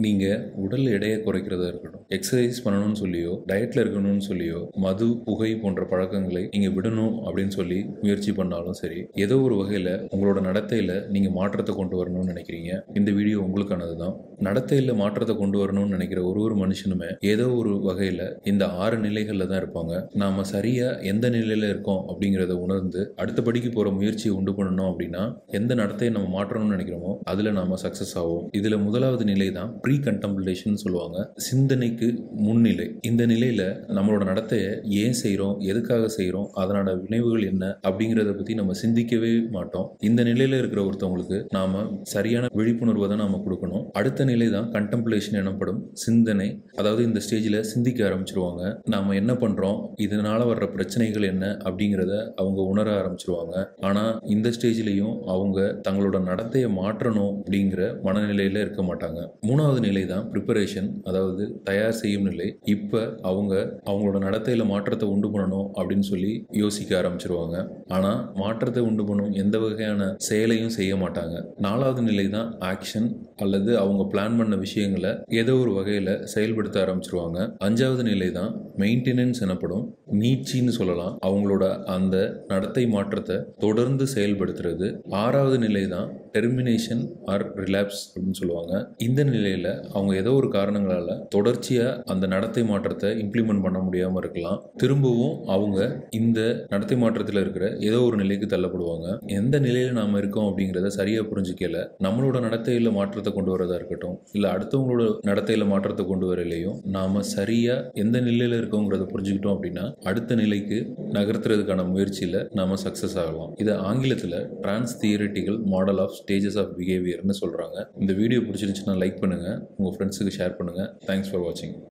நீங்கள் உடல் எடையை குறைக்கிறதா இருக்கட்டும் எக்ஸசைஸ் பண்ணணும்னு சொல்லியோ டயட்டில் இருக்கணும்னு சொல்லியோ மது புகை போன்ற பழக்கங்களை நீங்கள் விடணும் அப்படின்னு சொல்லி முயற்சி பண்ணாலும் சரி ஏதோ ஒரு வகையில் உங்களோட நடத்தையில் நீங்கள் மாற்றத்தை கொண்டு வரணும்னு நினைக்கிறீங்க இந்த வீடியோ உங்களுக்கானது தான் நடத்தையில் மாற்றத்தை கொண்டு வரணும்னு நினைக்கிற ஒரு ஒரு மனுஷனுமே ஏதோ ஒரு வகையில் இந்த ஆறு நிலைகளில் தான் இருப்பாங்க நாம் சரியாக எந்த நிலையில் இருக்கோம் அப்படிங்கிறத உணர்ந்து அடுத்த படிக்கு போகிற முயற்சியை உண்டு பண்ணணும் அப்படின்னா எந்த நடத்தையை நம்ம மாற்றணும்னு நினைக்கிறோமோ அதில் நாம் சக்ஸஸ் ஆகும் இதில் முதலாவது நிலை தான் ப்ரீ கண்டம்ப்ளேஷன் சொல்லுவாங்க சிந்தனைக்கு முன்னிலை இந்த நிலையில் நம்மளோட நடத்தையை ஏன் செய்கிறோம் எதுக்காக செய்கிறோம் அதனோட விளைவுகள் என்ன அப்படிங்கிறத பற்றி நம்ம சிந்திக்கவே மாட்டோம் இந்த நிலையில் இருக்கிற ஒருத்தவங்களுக்கு நாம் சரியான விழிப்புணர்வை தான் நாம் கொடுக்கணும் அடுத்த நிலை தான் கண்டம்ப்ளேஷன் எனப்படும் சிந்தனை அதாவது இந்த ஸ்டேஜில் சிந்திக்க ஆரம்பிச்சிருவாங்க நாம் என்ன பண்ணுறோம் இதனால் வர்ற பிரச்சனைகள் என்ன அப்படிங்கிறத அவங்க உணர ஆரம்பிச்சிருவாங்க ஆனால் இந்த ஸ்டேஜ்லேயும் அவங்க தங்களோட நடத்தையை மாற்றணும் அப்படிங்கிற மனநிலையில் இருக்க மாட்டாங்க மூணாவது நிலை தான் ப்ரிப்பரேஷன் அதாவது தயார் செய்யும் நிலை இப்போ அவங்க அவங்களோட நடத்தையில் மாற்றத்தை உண்டு பண்ணணும் அப்படின்னு சொல்லி யோசிக்க ஆரம்பிச்சிருவாங்க ஆனால் மாற்றத்தை உண்டு பண்ணும் எந்த வகையான செயலையும் செய்ய மாட்டாங்க நாலாவது நிலை தான் ஆக்ஷன் அல்லது அவங்க பிளான் பண்ண விஷயங்களை ஏதோ ஒரு வகையில் செயல்படுத்த ஆரம்பிச்சிருவாங்க அஞ்சாவது நிலை தான் மெயின்டெனன்ஸ் எனப்படும் நீட்சின்னு சொல்லலாம் அவங்களோட அந்த நடத்தை மாற்றத்தை தொடர்ந்து செயல்படுத்துறது ஆறாவது நிலை தான் டெர்மினேஷன் ஆர் ரிலாப்ஸ் அப்படின்னு சொல்லுவாங்க இந்த நிலையில் அவங்க ஏதோ ஒரு காரணங்களால் தொடர்ச்சியாக அந்த நடத்தை மாற்றத்தை இம்ப்ளிமெண்ட் பண்ண முடியாமல் இருக்கலாம் திரும்பவும் அவங்க இந்த நடத்தை மாற்றத்தில் இருக்கிற ஏதோ ஒரு நிலைக்கு தள்ளப்படுவாங்க எந்த நிலையில் நாம் இருக்கோம் அப்படிங்கிறத சரியாக புரிஞ்சிக்கல நம்மளோட நடத்தையில் மாற்றத்தை கொண்டு வரதா இருக்கட்டும் இல்லை அடுத்தவங்களோட நடத்தையில் மாற்றத்தை கொண்டு வரலையும் நாம் சரியாக எந்த நிலையில் இருக்கோங்கிறத புரிஞ்சுக்கிட்டோம் அப்படின்னா அடுத்த நிலைக்கு நகர்த்துறதுக்கான முயற்சியில் நாம் சக்ஸஸ் ஆகலாம் இதை ஆங்கிலத்தில் transtheoretical model of stages of பிஹேவியர்னு சொல்கிறாங்க இந்த வீடியோ பிடிச்சிருந்துச்சுன்னா லைக் பண்ணுங்கள் உங்கள் ஃப்ரெண்ட்ஸுக்கு ஷேர் பண்ணுங்கள் தேங்க்ஸ் ஃபார் வாட்சிங்